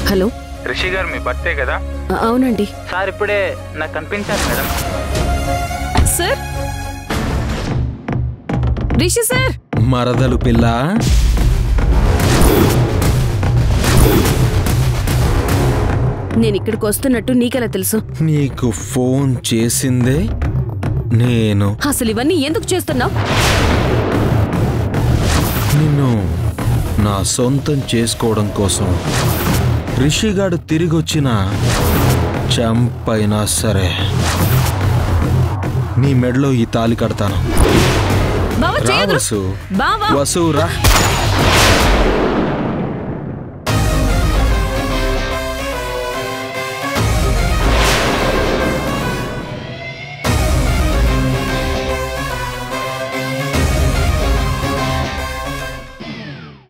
hello Rishi గారు మీ birthday కదా అ- అవునండి సార్ ఇప్పుడే నాకు కనిపించారు మేడం సార్ రిషి సార్ మరదలు పిల్ల నేను ఇక్కడికి వస్తున్నట్టు నీకెలా తెలుసు నీకు ఫోన్ చేసిందే నేను అసలు ఇవన్నీ ఎందుకు చేస్తున్నావు నిన్ను నా సొంతం చేసుకోవడం కోసం రిషిగాడు తిరిగొచ్చిన చంపైనా సరే నీ మెడలో ఈ తాలి కడతాను బావా రా చేయదు వసు బావా వసు రా